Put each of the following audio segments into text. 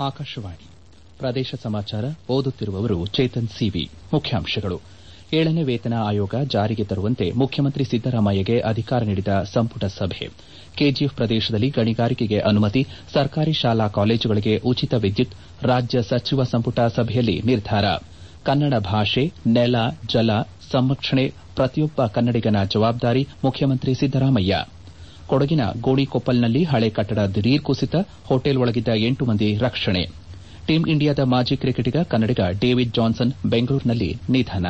ಆಕಾಶವಾಣಿ ಪ್ರದೇಶ ಸಮಾಚಾರ ಓದುತ್ತಿರುವವರು ಚೇತನ್ ಸಿವಿ ಮುಖ್ಯಾಂಶಗಳು ಏಳನೇ ವೇತನ ಆಯೋಗ ಜಾರಿಗೆ ತರುವಂತೆ ಮುಖ್ಯಮಂತ್ರಿ ಸಿದ್ದರಾಮಯ್ಯಗೆ ಅಧಿಕಾರ ನೀಡಿದ ಸಂಪುಟ ಸಭೆ ಕೆಜಿಎಫ್ ಪ್ರದೇಶದಲ್ಲಿ ಗಣಿಗಾರಿಕೆಗೆ ಅನುಮತಿ ಸರ್ಕಾರಿ ಶಾಲಾ ಕಾಲೇಜುಗಳಿಗೆ ಉಚಿತ ವಿದ್ಯುತ್ ರಾಜ್ಯ ಸಚಿವ ಸಂಪುಟ ಸಭೆಯಲ್ಲಿ ನಿರ್ಧಾರ ಕನ್ನಡ ಭಾಷೆ ನೆಲ ಜಲ ಸಂರಕ್ಷಣೆ ಪ್ರತಿಯೊಬ್ಬ ಕನ್ನಡಿಗನ ಜವಾಬ್ದಾರಿ ಮುಖ್ಯಮಂತ್ರಿ ಸಿದ್ದರಾಮಯ್ಯ ಕೊಡಗಿನ ಗೋಣಿಕೊಪ್ಪಲ್ನಲ್ಲಿ ಹಳೆ ಕಟ್ಟಡ ದಿಢೀರ್ ಕುಸಿತ ಹೋಟೆಲ್ ಒಳಗಿದ್ದ ಎಂಟು ಮಂದಿ ರಕ್ಷಣೆ ಟೀಂ ಇಂಡಿಯಾದ ಮಾಜಿ ಕ್ರಿಕೆಟಿಗ ಕನ್ನಡಿಗ ಡೇವಿಡ್ ಜಾನ್ಸನ್ ಬೆಂಗಳೂರಿನಲ್ಲಿ ನಿಧನ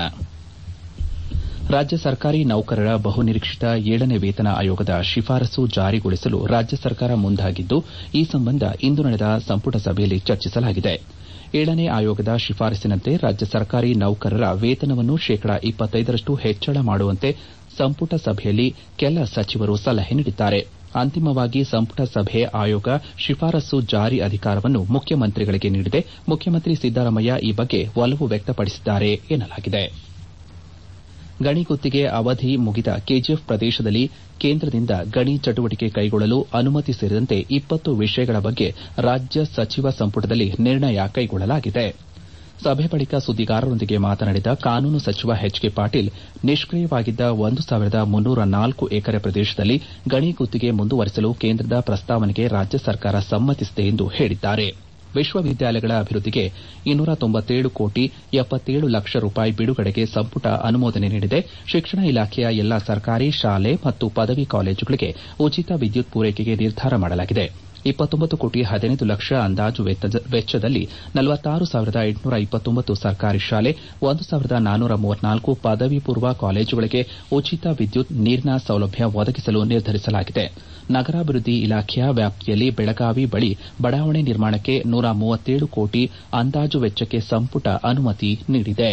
ರಾಜ್ಯ ಸರ್ಕಾರಿ ನೌಕರರ ಬಹುನಿರೀಕ್ಷಿತ ಏಳನೇ ವೇತನ ಆಯೋಗದ ಶಿಫಾರಸು ಜಾರಿಗೊಳಿಸಲು ರಾಜ್ಯ ಸರ್ಕಾರ ಮುಂದಾಗಿದ್ದು ಈ ಸಂಬಂಧ ಇಂದು ನಡೆದ ಸಂಪುಟ ಸಭೆಯಲ್ಲಿ ಚರ್ಚಿಸಲಾಗಿದೆ ಏಳನೇ ಆಯೋಗದ ಶಿಫಾರಸ್ಸಿನಂತೆ ರಾಜ್ಯ ಸರ್ಕಾರಿ ನೌಕರರ ವೇತನವನ್ನು ಶೇಕಡಾ ಇಪ್ಪತ್ತೈದರಷ್ಟು ಹೆಚ್ಚಳ ಮಾಡುವಂತೆ ಸಂಪುಟ ಸಭೆಯಲ್ಲಿ ಕೆಲ ಸಚಿವರು ಸಲಹೆ ನೀಡಿದ್ದಾರೆ ಅಂತಿಮವಾಗಿ ಸಂಪುಟ ಸಭೆ ಆಯೋಗ ಶಿಫಾರಸು ಜಾರಿ ಅಧಿಕಾರವನ್ನು ಮುಖ್ಯಮಂತ್ರಿಗಳಿಗೆ ನೀಡಿದೆ ಮುಖ್ಯಮಂತ್ರಿ ಸಿದ್ದರಾಮಯ್ಯ ಈ ಬಗ್ಗೆ ಒಲವು ವ್ಯಕ್ತಪಡಿಸಿದ್ದಾರೆ ಎನ್ನಲಾಗಿದೆ ಗಣಿ ಗುತ್ತಿಗೆ ಅವಧಿ ಮುಗಿದ ಕೆಜಿಎಫ್ ಪ್ರದೇಶದಲ್ಲಿ ಕೇಂದ್ರದಿಂದ ಗಣಿ ಚಟುವಟಿಕೆ ಕೈಗೊಳ್ಳಲು ಅನುಮತಿ ಸೇರಿದಂತೆ ಇಪ್ಪತ್ತು ವಿಷಯಗಳ ಬಗ್ಗೆ ರಾಜ್ಯ ಸಚಿವ ಸಂಪುಟದಲ್ಲಿ ನಿರ್ಣಯ ಕೈಗೊಳ್ಳಲಾಗಿದೆ ಸಭೆ ಬಳಿಕ ಸುದ್ದಿಗಾರರೊಂದಿಗೆ ಮಾತನಾಡಿದ ಕಾನೂನು ಸಚಿವ ಎಚ್ ಕೆ ಪಾಟೀಲ್ ನಿಷ್ಕಿಯವಾಗಿದ್ದ ಒಂದು ಸಾವಿರದ ಮುನ್ನೂರ ನಾಲ್ಕು ಎಕರೆ ಪ್ರದೇಶದಲ್ಲಿ ಗಣಿ ಗುತ್ತಿಗೆ ಮುಂದುವರೆಸಲು ಕೇಂದ್ರದ ಪ್ರಸ್ತಾವನೆಗೆ ರಾಜ್ಯ ಸರ್ಕಾರ ಸಮ್ಮತಿಸಿದೆ ಎಂದು ಹೇಳಿದ್ದಾರೆ ವಿಶ್ವವಿದ್ಯಾಲಯಗಳ ಅಭಿವೃದ್ದಿಗೆ ಇನ್ನೂರ ತೊಂಬತ್ತೇಳು ಕೋಟಿ ಎಪ್ಪತ್ತೇಳು ಲಕ್ಷ ರೂಪಾಯಿ ಬಿಡುಗಡೆಗೆ ಸಂಪುಟ ಅನುಮೋದನೆ ನೀಡಿದೆ ಶಿಕ್ಷಣ ಇಲಾಖೆಯ ಎಲ್ಲಾ ಸರ್ಕಾರಿ ಶಾಲೆ ಮತ್ತು ಪದವಿ ಕಾಲೇಜುಗಳಿಗೆ ಉಚಿತ ವಿದ್ಯುತ್ ಪೂರೈಕೆಗೆ ನಿರ್ಧಾರ ಮಾಡಲಾಗಿದೆ ಇಪ್ಪತ್ತೊಂಬತ್ತು ಕೋಟಿ ಹದಿನೈದು ಲಕ್ಷ ಅಂದಾಜು ವೆಚ್ಚದಲ್ಲಿ ನಲವತ್ತಾರು ಸಾವಿರದ ಎಂಟುನೂರ ಇಪ್ಪತ್ತೊಂಬತ್ತು ಸರ್ಕಾರಿ ಶಾಲೆ ಒಂದು ಸಾವಿರದ ನಾನ್ನೂರ ಮೂವತ್ನಾಲ್ಕು ಪದವಿ ಪೂರ್ವ ಕಾಲೇಜುಗಳಿಗೆ ಉಚಿತ ವಿದ್ಯುತ್ ನೀರಿನ ಸೌಲಭ್ಯ ಒದಗಿಸಲು ನಿರ್ಧರಿಸಲಾಗಿದೆ ನಗರಾಭಿವೃದ್ದಿ ಇಲಾಖೆಯ ವ್ಯಾಪ್ತಿಯಲ್ಲಿ ಬೆಳಗಾವಿ ಬಳಿ ಬಡಾವಣೆ ನಿರ್ಮಾಣಕ್ಕೆ ನೂರ ಮೂವತ್ತೇಳು ಕೋಟಿ ಅಂದಾಜು ವೆಚ್ಚಕ್ಕೆ ಸಂಪುಟ ಅನುಮತಿ ನೀಡಿದೆ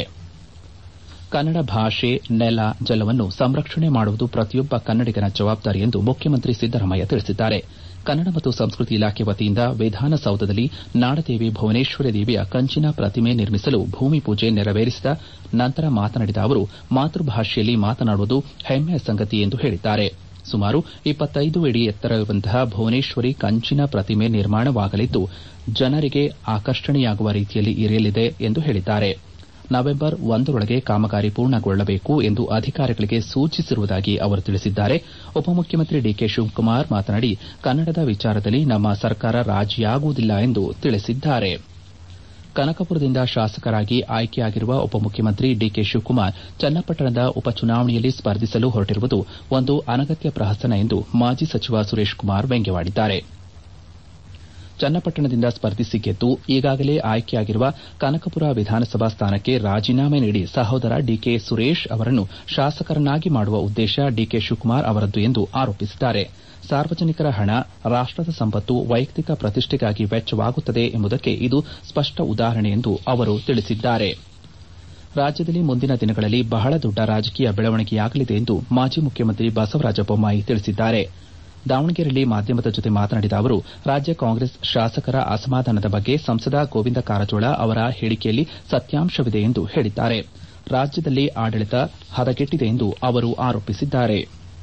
ಕನ್ನಡ ಭಾಷೆ ನೆಲ ಜಲವನ್ನು ಸಂರಕ್ಷಣೆ ಮಾಡುವುದು ಪ್ರತಿಯೊಬ್ಬ ಕನ್ನಡಿಗನ ಜವಾಬ್ದಾರಿ ಎಂದು ಮುಖ್ಯಮಂತ್ರಿ ಸಿದ್ದರಾಮಯ್ಯ ತಿಳಿಸಿದ್ದಾರೆ ಕನ್ನಡ ಮತ್ತು ಸಂಸ್ಕೃತಿ ಇಲಾಖೆ ವತಿಯಿಂದ ವಿಧಾನಸೌಧದಲ್ಲಿ ನಾಡದೇವಿ ಭುವನೇಶ್ವರಿ ದೇವಿಯ ಕಂಚಿನ ಪ್ರತಿಮೆ ನಿರ್ಮಿಸಲು ಭೂಮಿ ಪೂಜೆ ನೆರವೇರಿಸಿದ ನಂತರ ಮಾತನಾಡಿದ ಅವರು ಮಾತೃಭಾಷೆಯಲ್ಲಿ ಮಾತನಾಡುವುದು ಹೆಮ್ಮೆಯ ಸಂಗತಿ ಎಂದು ಹೇಳಿದ್ದಾರೆ ಸುಮಾರು ಇಪ್ಪತ್ತೈದು ಅಡಿ ಎತ್ತರವಿರುವಂತಹ ಭುವನೇಶ್ವರಿ ಕಂಚಿನ ಪ್ರತಿಮೆ ನಿರ್ಮಾಣವಾಗಲಿದ್ದು ಜನರಿಗೆ ಆಕರ್ಷಣೆಯಾಗುವ ರೀತಿಯಲ್ಲಿ ಇರಲಿದೆ ಎಂದು ಹೇಳಿದ್ದಾರೆ ನವೆಂಬರ್ ಒಂದರೊಳಗೆ ಕಾಮಗಾರಿ ಪೂರ್ಣಗೊಳ್ಳಬೇಕು ಎಂದು ಅಧಿಕಾರಿಗಳಿಗೆ ಸೂಚಿಸಿರುವುದಾಗಿ ಅವರು ತಿಳಿಸಿದ್ದಾರೆ ಉಪಮುಖ್ಯಮಂತ್ರಿ ಡಿಕೆ ಶಿವಕುಮಾರ್ ಮಾತನಾಡಿ ಕನ್ನಡದ ವಿಚಾರದಲ್ಲಿ ನಮ್ಮ ಸರ್ಕಾರ ರಾಜಿಯಾಗುವುದಿಲ್ಲ ಎಂದು ತಿಳಿಸಿದ್ದಾರೆ ಕನಕಪುರದಿಂದ ಶಾಸಕರಾಗಿ ಆಯ್ಕೆಯಾಗಿರುವ ಉಪಮುಖ್ಯಮಂತ್ರಿ ಡಿಕೆ ಶಿವಕುಮಾರ್ ಚನ್ನಪಟ್ಟಣದ ಉಪಚುನಾವಣೆಯಲ್ಲಿ ಸ್ಪರ್ಧಿಸಲು ಹೊರಟಿರುವುದು ಒಂದು ಅನಗತ್ಯ ಪ್ರಹಸನ ಎಂದು ಮಾಜಿ ಸಚಿವ ಸುರೇಶ್ ಕುಮಾರ್ ವ್ಯಂಗ್ಯವಾಡಿದ್ದಾರೆ ಚನ್ನಪಟ್ಟಣದಿಂದ ಸ್ಪರ್ಧಿಸಿ ಗೆದ್ದು ಈಗಾಗಲೇ ಆಯ್ಕೆಯಾಗಿರುವ ಕನಕಪುರ ವಿಧಾನಸಭಾ ಸ್ಥಾನಕ್ಕೆ ರಾಜೀನಾಮೆ ನೀಡಿ ಸಹೋದರ ಡಿಕೆ ಸುರೇಶ್ ಅವರನ್ನು ಶಾಸಕರನ್ನಾಗಿ ಮಾಡುವ ಉದ್ದೇಶ ಡಿಕೆ ಶಿವಕುಮಾರ್ ಅವರದ್ದು ಎಂದು ಆರೋಪಿಸಿದ್ದಾರೆ ಸಾರ್ವಜನಿಕರ ಹಣ ರಾಷ್ಟದ ಸಂಪತ್ತು ವೈಯಕ್ತಿಕ ಪ್ರತಿಷ್ಠೆಗಾಗಿ ವೆಚ್ಚವಾಗುತ್ತದೆ ಎಂಬುದಕ್ಕೆ ಇದು ಸ್ಪಷ್ಟ ಉದಾಹರಣೆ ಎಂದು ಅವರು ತಿಳಿಸಿದ್ದಾರೆ ರಾಜ್ಯದಲ್ಲಿ ಮುಂದಿನ ದಿನಗಳಲ್ಲಿ ಬಹಳ ದೊಡ್ಡ ರಾಜಕೀಯ ಬೆಳವಣಿಗೆಯಾಗಲಿದೆ ಎಂದು ಮಾಜಿ ಮುಖ್ಯಮಂತ್ರಿ ಬಸವರಾಜ ಬೊಮ್ಮಾಯಿ ತಿಳಿಸಿದ್ದಾರೆ ದಾವಣಗೆರೆಯಲ್ಲಿ ಮಾಧ್ಯಮದ ಜೊತೆ ಮಾತನಾಡಿದ ಅವರು ರಾಜ್ಯ ಕಾಂಗ್ರೆಸ್ ಶಾಸಕರ ಅಸಮಾಧಾನದ ಬಗ್ಗೆ ಸಂಸದ ಗೋವಿಂದ ಕಾರಜೋಳ ಅವರ ಹೇಳಿಕೆಯಲ್ಲಿ ಸತ್ಯಾಂಶವಿದೆ ಎಂದು ಹೇಳಿದ್ದಾರೆ ರಾಜ್ಯದಲ್ಲಿ ಆಡಳಿತ ಹದಗೆಟ್ಟಿದೆ ಎಂದು ಅವರು ಆರೋಪಿಸಿದ್ದಾರೆ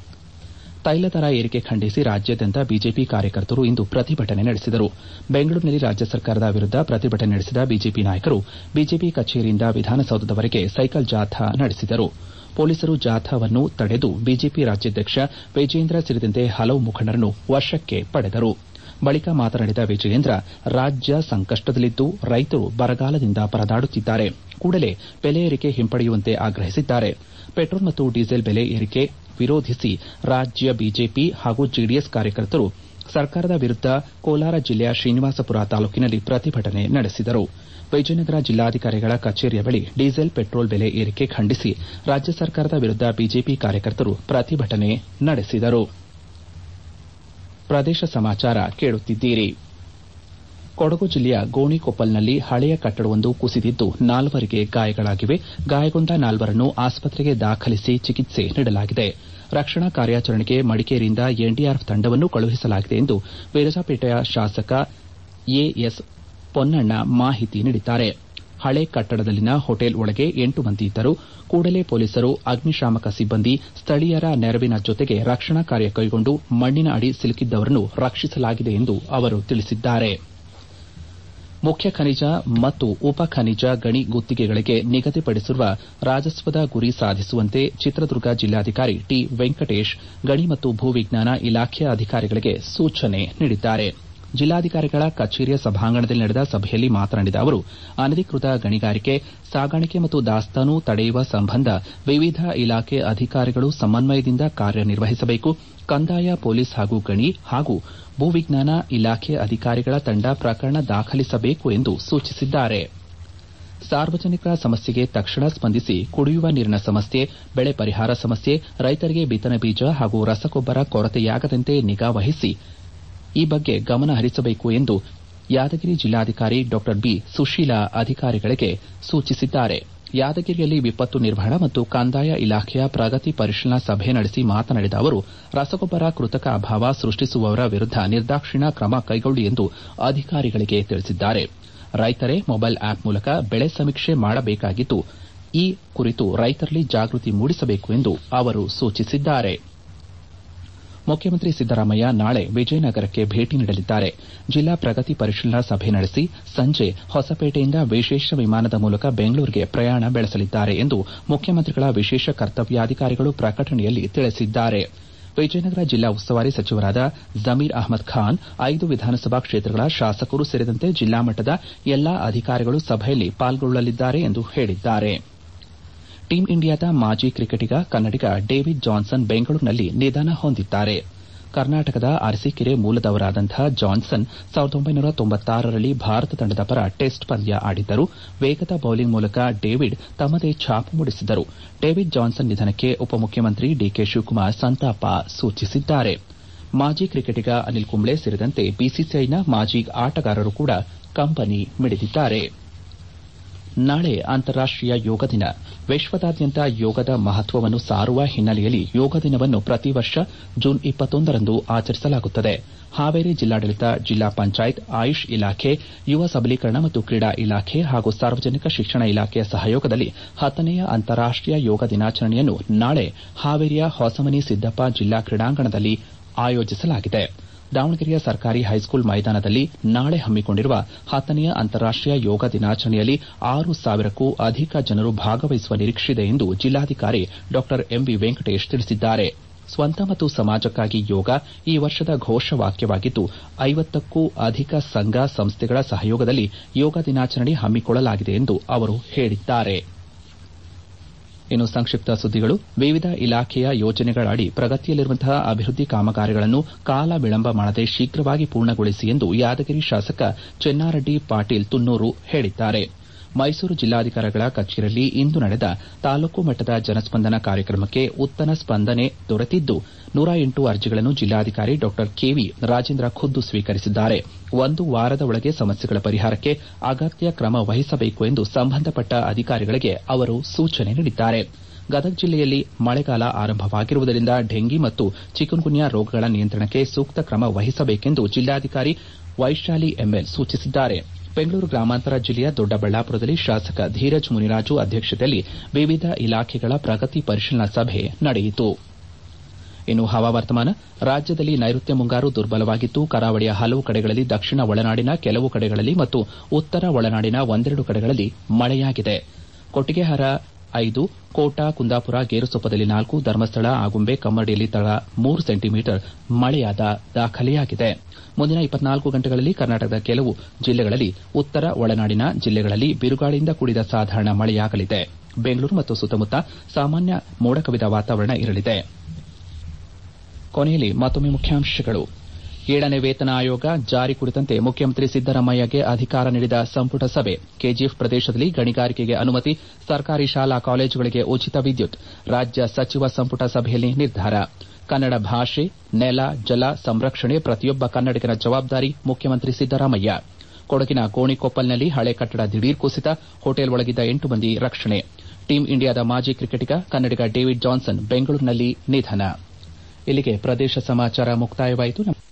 ತೈಲ ದರ ಏರಿಕೆ ಖಂಡಿಸಿ ರಾಜ್ಯಾದ್ಯಂತ ಬಿಜೆಪಿ ಕಾರ್ಯಕರ್ತರು ಇಂದು ಪ್ರತಿಭಟನೆ ನಡೆಸಿದರು ಬೆಂಗಳೂರಿನಲ್ಲಿ ರಾಜ್ಯ ಸರ್ಕಾರದ ವಿರುದ್ದ ಪ್ರತಿಭಟನೆ ನಡೆಸಿದ ಬಿಜೆಪಿ ನಾಯಕರು ಬಿಜೆಪಿ ಕಚೇರಿಯಿಂದ ವಿಧಾನಸೌಧದವರೆಗೆ ಸೈಕಲ್ ಜಾಥಾ ನಡೆಸಿದರು ಪೊಲೀಸರು ಜಾಥಾವನ್ನು ತಡೆದು ಬಿಜೆಪಿ ರಾಜ್ಯಾಧ್ಯಕ್ಷ ವಿಜೇಂದ್ರ ಸೇರಿದಂತೆ ಹಲವು ಮುಖಂಡರನ್ನು ವಶಕ್ಕೆ ಪಡೆದರು ಬಳಿಕ ಮಾತನಾಡಿದ ವಿಜಯೇಂದ್ರ ರಾಜ್ಯ ಸಂಕಷ್ಟದಲ್ಲಿದ್ದು ರೈತರು ಬರಗಾಲದಿಂದ ಪರದಾಡುತ್ತಿದ್ದಾರೆ ಕೂಡಲೇ ಬೆಲೆ ಏರಿಕೆ ಹಿಂಪಡೆಯುವಂತೆ ಆಗ್ರಹಿಸಿದ್ದಾರೆ ಪೆಟ್ರೋಲ್ ಮತ್ತು ಡೀಸೆಲ್ ಬೆಲೆ ಏರಿಕೆ ವಿರೋಧಿಸಿ ರಾಜ್ಯ ಬಿಜೆಪಿ ಹಾಗೂ ಜೆಡಿಎಸ್ ಕಾರ್ಯಕರ್ತರು ಸರ್ಕಾರದ ವಿರುದ್ದ ಕೋಲಾರ ಜಿಲ್ಲೆಯ ಶ್ರೀನಿವಾಸಪುರ ತಾಲೂಕಿನಲ್ಲಿ ಪ್ರತಿಭಟನೆ ನಡೆಸಿದರು ವಿಜಯನಗರ ಜಿಲ್ಲಾಧಿಕಾರಿಗಳ ಕಚೇರಿಯ ಬಳಿ ಡೀಸೆಲ್ ಪೆಟ್ರೋಲ್ ಬೆಲೆ ಏರಿಕೆ ಖಂಡಿಸಿ ರಾಜ್ಯ ಸರ್ಕಾರದ ವಿರುದ್ದ ಬಿಜೆಪಿ ಕಾರ್ಯಕರ್ತರು ಪ್ರತಿಭಟನೆ ನಡೆಸಿದರು ಪ್ರದೇಶ ಸಮಾಚಾರ ಕೇಳುತ್ತಿದ್ದೀರಿ ಕೊಡಗು ಜಿಲ್ಲೆಯ ಗೋಣಿಕೊಪ್ಪಲ್ನಲ್ಲಿ ಹಳೆಯ ಕಟ್ಟಡವೊಂದು ಕುಸಿದಿದ್ದು ನಾಲ್ವರಿಗೆ ಗಾಯಗಳಾಗಿವೆ ಗಾಯಗೊಂಡ ನಾಲ್ವರನ್ನು ಆಸ್ಪತ್ರೆಗೆ ದಾಖಲಿಸಿ ಚಿಕಿತ್ಸೆ ನೀಡಲಾಗಿದೆ ರಕ್ಷಣಾ ಕಾರ್ಯಾಚರಣೆಗೆ ಮಡಿಕೇರಿಯಿಂದ ಎನ್ಡಿಆರ್ಎಫ್ ತಂಡವನ್ನು ಕಳುಹಿಸಲಾಗಿದೆ ಎಂದು ವಿರಾಜಪೇಟೆಯ ಶಾಸಕ ಎಎಸ್ ಪೊನ್ನಣ್ಣ ಮಾಹಿತಿ ನೀಡಿದ್ದಾರೆ ಹಳೆ ಕಟ್ಟಡದಲ್ಲಿನ ಹೋಟೆಲ್ ಒಳಗೆ ಎಂಟು ಮಂದಿ ಇದ್ದರು ಕೂಡಲೇ ಪೊಲೀಸರು ಅಗ್ನಿಶಾಮಕ ಸಿಬ್ಬಂದಿ ಸ್ಥಳೀಯರ ನೆರವಿನ ಜೊತೆಗೆ ರಕ್ಷಣಾ ಕಾರ್ಯ ಕೈಗೊಂಡು ಮಣ್ಣಿನ ಅಡಿ ಸಿಲುಕಿದ್ದವರನ್ನು ರಕ್ಷಿಸಲಾಗಿದೆ ಎಂದು ಅವರು ತಿಳಿಸಿದ್ದಾರೆ ಮುಖ್ಯ ಖನಿಜ ಮತ್ತು ಉಪ ಖನಿಜ ಗಣಿ ಗುತ್ತಿಗೆಗಳಿಗೆ ನಿಗದಿಪಡಿಸಿರುವ ರಾಜಸ್ವದ ಗುರಿ ಸಾಧಿಸುವಂತೆ ಚಿತ್ರದುರ್ಗ ಜಿಲ್ಲಾಧಿಕಾರಿ ಟಿ ವೆಂಕಟೇಶ್ ಗಣಿ ಮತ್ತು ಭೂವಿಜ್ಞಾನ ಇಲಾಖೆಯ ಅಧಿಕಾರಿಗಳಿಗೆ ಸೂಚನೆ ನೀಡಿದ್ದಾರೆ ಜಿಲ್ಲಾಧಿಕಾರಿಗಳ ಕಚೇರಿಯ ಸಭಾಂಗಣದಲ್ಲಿ ನಡೆದ ಸಭೆಯಲ್ಲಿ ಮಾತನಾಡಿದ ಅವರು ಅನಧಿಕೃತ ಗಣಿಗಾರಿಕೆ ಸಾಗಾಣಿಕೆ ಮತ್ತು ದಾಸ್ತಾನು ತಡೆಯುವ ಸಂಬಂಧ ವಿವಿಧ ಇಲಾಖೆ ಅಧಿಕಾರಿಗಳು ಸಮನ್ವಯದಿಂದ ಕಾರ್ಯನಿರ್ವಹಿಸಬೇಕು ಕಂದಾಯ ಪೊಲೀಸ್ ಹಾಗೂ ಗಣಿ ಹಾಗೂ ಭೂವಿಜ್ಞಾನ ಇಲಾಖೆ ಅಧಿಕಾರಿಗಳ ತಂಡ ಪ್ರಕರಣ ದಾಖಲಿಸಬೇಕು ಎಂದು ಸೂಚಿಸಿದ್ದಾರೆ ಸಾರ್ವಜನಿಕರ ಸಮಸ್ಯೆಗೆ ತಕ್ಷಣ ಸ್ಪಂದಿಸಿ ಕುಡಿಯುವ ನೀರಿನ ಸಮಸ್ಯೆ ಬೆಳೆ ಪರಿಹಾರ ಸಮಸ್ಯೆ ರೈತರಿಗೆ ಬಿತ್ತನೆ ಬೀಜ ಹಾಗೂ ರಸಗೊಬ್ಬರ ಕೊರತೆಯಾಗದಂತೆ ನಿಗಾ ವಹಿಸಿ ಈ ಬಗ್ಗೆ ಗಮನ ಹರಿಸಬೇಕು ಎಂದು ಯಾದಗಿರಿ ಜಿಲ್ಲಾಧಿಕಾರಿ ಡಾ ಬಿ ಸುಶೀಲಾ ಅಧಿಕಾರಿಗಳಿಗೆ ಸೂಚಿಸಿದ್ದಾರೆ ಯಾದಗಿರಿಯಲ್ಲಿ ವಿಪತ್ತು ನಿರ್ವಹಣಾ ಮತ್ತು ಕಂದಾಯ ಇಲಾಖೆಯ ಪ್ರಗತಿ ಪರಿಶೀಲನಾ ಸಭೆ ನಡೆಸಿ ಮಾತನಾಡಿದ ಅವರು ರಸಗೊಬ್ಬರ ಕೃತಕ ಅಭಾವ ಸೃಷ್ಟಿಸುವವರ ವಿರುದ್ದ ನಿರ್ದಾಕ್ಷಿಣ್ಯ ಕ್ರಮ ಕೈಗೊಳ್ಳಿ ಎಂದು ಅಧಿಕಾರಿಗಳಿಗೆ ತಿಳಿಸಿದ್ದಾರೆ ರೈತರೇ ಮೊಬೈಲ್ ಆಪ್ ಮೂಲಕ ಬೆಳೆ ಸಮೀಕ್ಷೆ ಮಾಡಬೇಕಾಗಿದ್ದು ಈ ಕುರಿತು ರೈತರಲ್ಲಿ ಜಾಗೃತಿ ಮೂಡಿಸಬೇಕು ಎಂದು ಅವರು ಸೂಚಿಸಿದ್ದಾರೆ ಮುಖ್ಯಮಂತ್ರಿ ಸಿದ್ದರಾಮಯ್ಯ ನಾಳೆ ವಿಜಯನಗರಕ್ಕೆ ಭೇಟಿ ನೀಡಲಿದ್ದಾರೆ ಜಿಲ್ಲಾ ಪ್ರಗತಿ ಪರಿಶೀಲನಾ ಸಭೆ ನಡೆಸಿ ಸಂಜೆ ಹೊಸಪೇಟೆಯಿಂದ ವಿಶೇಷ ವಿಮಾನದ ಮೂಲಕ ಬೆಂಗಳೂರಿಗೆ ಪ್ರಯಾಣ ಬೆಳೆಸಲಿದ್ದಾರೆ ಎಂದು ಮುಖ್ಯಮಂತ್ರಿಗಳ ವಿಶೇಷ ಕರ್ತವ್ಯಾಧಿಕಾರಿಗಳು ಪ್ರಕಟಣೆಯಲ್ಲಿ ತಿಳಿಸಿದ್ದಾರೆ ವಿಜಯನಗರ ಜಿಲ್ಲಾ ಉಸ್ತುವಾರಿ ಸಚಿವರಾದ ಜಮೀರ್ ಅಹ್ಮದ್ ಖಾನ್ ಐದು ವಿಧಾನಸಭಾ ಕ್ಷೇತ್ರಗಳ ಶಾಸಕರು ಸೇರಿದಂತೆ ಜಿಲ್ಲಾ ಮಟ್ಟದ ಎಲ್ಲಾ ಅಧಿಕಾರಿಗಳು ಸಭೆಯಲ್ಲಿ ಪಾಲ್ಗೊಳ್ಳಲಿದ್ದಾರೆ ಎಂದು ಹೇಳಿದ್ದಾರೆ ಟೀಂ ಇಂಡಿಯಾದ ಮಾಜಿ ಕ್ರಿಕೆಟಿಗ ಕನ್ನಡಿಗ ಡೇವಿಡ್ ಜಾನ್ಸನ್ ಬೆಂಗಳೂರಿನಲ್ಲಿ ನಿಧನ ಹೊಂದಿದ್ದಾರೆ ಕರ್ನಾಟಕದ ಅರಸೀಕೆರೆ ಮೂಲದವರಾದಂತಹ ಜಾನ್ಸನ್ ರಲ್ಲಿ ಭಾರತ ತಂಡದ ಪರ ಟೆಸ್ಟ್ ಪಂದ್ಯ ಆಡಿದ್ದರು ವೇಗದ ಬೌಲಿಂಗ್ ಮೂಲಕ ಡೇವಿಡ್ ತಮ್ಮದೇ ಛಾಪು ಮೂಡಿಸಿದ್ದರು ಡೇವಿಡ್ ಜಾನ್ಸನ್ ನಿಧನಕ್ಕೆ ಉಪಮುಖ್ಯಮಂತ್ರಿ ಡಿಕೆ ಶಿವಕುಮಾರ್ ಸಂತಾಪ ಸೂಚಿಸಿದ್ದಾರೆ ಮಾಜಿ ಕ್ರಿಕೆಟಿಗ ಅನಿಲ್ ಕುಂಬ್ಳೆ ಸೇರಿದಂತೆ ಬಿಸಿಸಿಐನ ಮಾಜಿ ಆಟಗಾರರು ಕೂಡ ಕಂಬನಿ ಮಿಡಿದಿದ್ದಾರೆ ನಾಳೆ ಅಂತಾರಾಷ್ಟೀಯ ಯೋಗ ದಿನ ವಿಶ್ವದಾದ್ಯಂತ ಯೋಗದ ಮಹತ್ವವನ್ನು ಸಾರುವ ಹಿನ್ನೆಲೆಯಲ್ಲಿ ಯೋಗ ದಿನವನ್ನು ಪ್ರತಿ ವರ್ಷ ಜೂನ್ ರಂದು ಆಚರಿಸಲಾಗುತ್ತದೆ ಹಾವೇರಿ ಜಿಲ್ಲಾಡಳಿತ ಜಿಲ್ಲಾ ಪಂಚಾಯತ್ ಆಯುಷ್ ಇಲಾಖೆ ಯುವ ಸಬಲೀಕರಣ ಮತ್ತು ಕ್ರೀಡಾ ಇಲಾಖೆ ಹಾಗೂ ಸಾರ್ವಜನಿಕ ಶಿಕ್ಷಣ ಇಲಾಖೆಯ ಸಹಯೋಗದಲ್ಲಿ ಹತ್ತನೆಯ ಅಂತಾರಾಷ್ಟೀಯ ಯೋಗ ದಿನಾಚರಣೆಯನ್ನು ನಾಳೆ ಹಾವೇರಿಯ ಹೊಸಮನಿ ಸಿದ್ದಪ್ಪ ಜಿಲ್ಲಾ ಕ್ರೀಡಾಂಗಣದಲ್ಲಿ ಆಯೋಜಿಸಲಾಗಿದೆ ದಾವಣಗೆರೆಯ ಸರ್ಕಾರಿ ಹೈಸ್ಕೂಲ್ ಮೈದಾನದಲ್ಲಿ ನಾಳೆ ಹಮ್ಮಿಕೊಂಡಿರುವ ಹತ್ತನೆಯ ಅಂತಾರಾಷ್ಟೀಯ ಯೋಗ ದಿನಾಚರಣೆಯಲ್ಲಿ ಆರು ಸಾವಿರಕ್ಕೂ ಅಧಿಕ ಜನರು ಭಾಗವಹಿಸುವ ನಿರೀಕ್ಷೆಯಿದೆ ಎಂದು ಜಿಲ್ಲಾಧಿಕಾರಿ ಡಾ ಎಂವಿ ವೆಂಕಟೇಶ್ ತಿಳಿಸಿದ್ದಾರೆ ಸ್ವಂತ ಮತ್ತು ಸಮಾಜಕ್ಕಾಗಿ ಯೋಗ ಈ ವರ್ಷದ ಘೋಷವಾಕ್ಯವಾಗಿದ್ದು ಐವತ್ತಕ್ಕೂ ಅಧಿಕ ಸಂಘ ಸಂಸ್ಥೆಗಳ ಸಹಯೋಗದಲ್ಲಿ ಯೋಗ ದಿನಾಚರಣೆ ಹಮ್ಮಿಕೊಳ್ಳಲಾಗಿದೆ ಎಂದು ಅವರು ಹೇಳಿದ್ದಾರೆ ಇನ್ನು ಸಂಕ್ಷಿಪ್ತ ಸುದ್ದಿಗಳು ವಿವಿಧ ಇಲಾಖೆಯ ಯೋಜನೆಗಳಡಿ ಪ್ರಗತಿಯಲ್ಲಿರುವಂತಹ ಅಭಿವೃದ್ಧಿ ಕಾಮಗಾರಿಗಳನ್ನು ಕಾಲ ವಿಳಂಬ ಮಾಡದೆ ಶೀಘ್ರವಾಗಿ ಪೂರ್ಣಗೊಳಿಸಿ ಎಂದು ಯಾದಗಿರಿ ಶಾಸಕ ಚೆನ್ನಾರೆಡ್ಡಿ ಪಾಟೀಲ್ ತುನ್ನೂರು ಹೇಳಿದ್ದಾರೆ ಮೈಸೂರು ಜಿಲ್ಲಾಧಿಕಾರಿಗಳ ಕಚೇರಿಯಲ್ಲಿ ಇಂದು ನಡೆದ ತಾಲೂಕು ಮಟ್ಟದ ಜನಸ್ಪಂದನ ಕಾರ್ಯಕ್ರಮಕ್ಕೆ ಉತ್ತಮ ಸ್ಪಂದನೆ ದೊರೆತಿದ್ದು ನೂರ ಎಂಟು ಅರ್ಜಿಗಳನ್ನು ಜಿಲ್ಲಾಧಿಕಾರಿ ಡಾ ಕೆವಿ ರಾಜೇಂದ್ರ ಖುದ್ದು ಸ್ವೀಕರಿಸಿದ್ದಾರೆ ಒಂದು ವಾರದ ಒಳಗೆ ಸಮಸ್ಯೆಗಳ ಪರಿಹಾರಕ್ಕೆ ಅಗತ್ಯ ಕ್ರಮ ವಹಿಸಬೇಕು ಎಂದು ಸಂಬಂಧಪಟ್ಟ ಅಧಿಕಾರಿಗಳಿಗೆ ಅವರು ಸೂಚನೆ ನೀಡಿದ್ದಾರೆ ಗದಗ ಜಿಲ್ಲೆಯಲ್ಲಿ ಮಳೆಗಾಲ ಆರಂಭವಾಗಿರುವುದರಿಂದ ಡೆಂಗಿ ಮತ್ತು ಚಿಕನ್ಗುನ್ಯಾ ರೋಗಗಳ ನಿಯಂತ್ರಣಕ್ಕೆ ಸೂಕ್ತ ಕ್ರಮ ವಹಿಸಬೇಕೆಂದು ಜಿಲ್ಲಾಧಿಕಾರಿ ವೈಶಾಲಿ ಎಂಎಲ್ ಸೂಚಿಸಿದ್ದಾರೆ ಬೆಂಗಳೂರು ಗ್ರಾಮಾಂತರ ಜಿಲ್ಲೆಯ ದೊಡ್ಡಬಳ್ಳಾಪುರದಲ್ಲಿ ಶಾಸಕ ಧೀರಜ್ ಮುನಿರಾಜು ಅಧ್ಯಕ್ಷತೆಯಲ್ಲಿ ವಿವಿಧ ಇಲಾಖೆಗಳ ಪ್ರಗತಿ ಪರಿಶೀಲನಾ ಸಭೆ ನಡೆಯಿತು ಇನ್ನು ಹವಾವರ್ತಮಾನ ರಾಜ್ಯದಲ್ಲಿ ನೈಋತ್ಯ ಮುಂಗಾರು ದುರ್ಬಲವಾಗಿದ್ದು ಕರಾವಳಿಯ ಹಲವು ಕಡೆಗಳಲ್ಲಿ ದಕ್ಷಿಣ ಒಳನಾಡಿನ ಕೆಲವು ಕಡೆಗಳಲ್ಲಿ ಮತ್ತು ಉತ್ತರ ಒಳನಾಡಿನ ಒಂದೆರಡು ಕಡೆಗಳಲ್ಲಿ ಮಳೆಯಾಗಿದೆ ಕೊಟ್ಟಿಗೆಹಾರ ಐದು ಕೋಟಾ ಕುಂದಾಪುರ ಗೇರುಸೊಪ್ಪದಲ್ಲಿ ನಾಲ್ಕು ಧರ್ಮಸ್ಥಳ ಆಗುಂಬೆ ಕಮ್ಮಡಿಯಲ್ಲಿ ತಲಾ ಮೂರು ಸೆಂಟಿಮೀಟರ್ ಮಳೆಯಾದ ದಾಖಲೆಯಾಗಿದೆ ಮುಂದಿನ ಇಪ್ಪತ್ನಾಲ್ಕು ಗಂಟೆಗಳಲ್ಲಿ ಕರ್ನಾಟಕದ ಕೆಲವು ಜಿಲ್ಲೆಗಳಲ್ಲಿ ಉತ್ತರ ಒಳನಾಡಿನ ಜಿಲ್ಲೆಗಳಲ್ಲಿ ಬಿರುಗಾಳಿಯಿಂದ ಕೂಡಿದ ಸಾಧಾರಣ ಮಳೆಯಾಗಲಿದೆ ಬೆಂಗಳೂರು ಮತ್ತು ಸುತ್ತಮುತ್ತ ಸಾಮಾನ್ಯ ಮೋಡ ಕವಿದ ವಾತಾವರಣ ಇರಲಿದೆ ಕೊನೆಯಲ್ಲಿ ಮತ್ತೊಮ್ಮೆ ಮುಖ್ಯಾಂಶಗಳು ಏಳನೇ ವೇತನ ಆಯೋಗ ಜಾರಿ ಕುರಿತಂತೆ ಮುಖ್ಯಮಂತ್ರಿ ಸಿದ್ದರಾಮಯ್ಯಗೆ ಅಧಿಕಾರ ನೀಡಿದ ಸಂಪುಟ ಸಭೆ ಕೆಜಿಎಫ್ ಪ್ರದೇಶದಲ್ಲಿ ಗಣಿಗಾರಿಕೆಗೆ ಅನುಮತಿ ಸರ್ಕಾರಿ ಶಾಲಾ ಕಾಲೇಜುಗಳಿಗೆ ಉಚಿತ ವಿದ್ಯುತ್ ರಾಜ್ಯ ಸಚಿವ ಸಂಪುಟ ಸಭೆಯಲ್ಲಿ ನಿರ್ಧಾರ ಕನ್ನಡ ಭಾಷೆ ನೆಲ ಜಲ ಸಂರಕ್ಷಣೆ ಪ್ರತಿಯೊಬ್ಬ ಕನ್ನಡಿಗರ ಜವಾಬ್ದಾರಿ ಮುಖ್ಯಮಂತ್ರಿ ಸಿದ್ದರಾಮಯ್ಯ ಕೊಡಗಿನ ಗೋಣಿಕೊಪ್ಪಲ್ನಲ್ಲಿ ಹಳೆ ಕಟ್ಟಡ ದಿಢೀರ್ ಕುಸಿತ ಹೋಟೆಲ್ ಒಳಗಿದ್ದ ಎಂಟು ಮಂದಿ ರಕ್ಷಣೆ ಟೀಂ ಇಂಡಿಯಾದ ಮಾಜಿ ಕ್ರಿಕೆಟಿಗ ಕನ್ನಡಿಗ ಡೇವಿಡ್ ಜಾನ್ಸನ್ ಬೆಂಗಳೂರಿನಲ್ಲಿ ನಿಧನ ಇಲ್ಲಿಗೆ ಪ್ರದೇಶ ಸಮಾಚಾರ ಮುಕ್ತಾಯವಾಯಿತು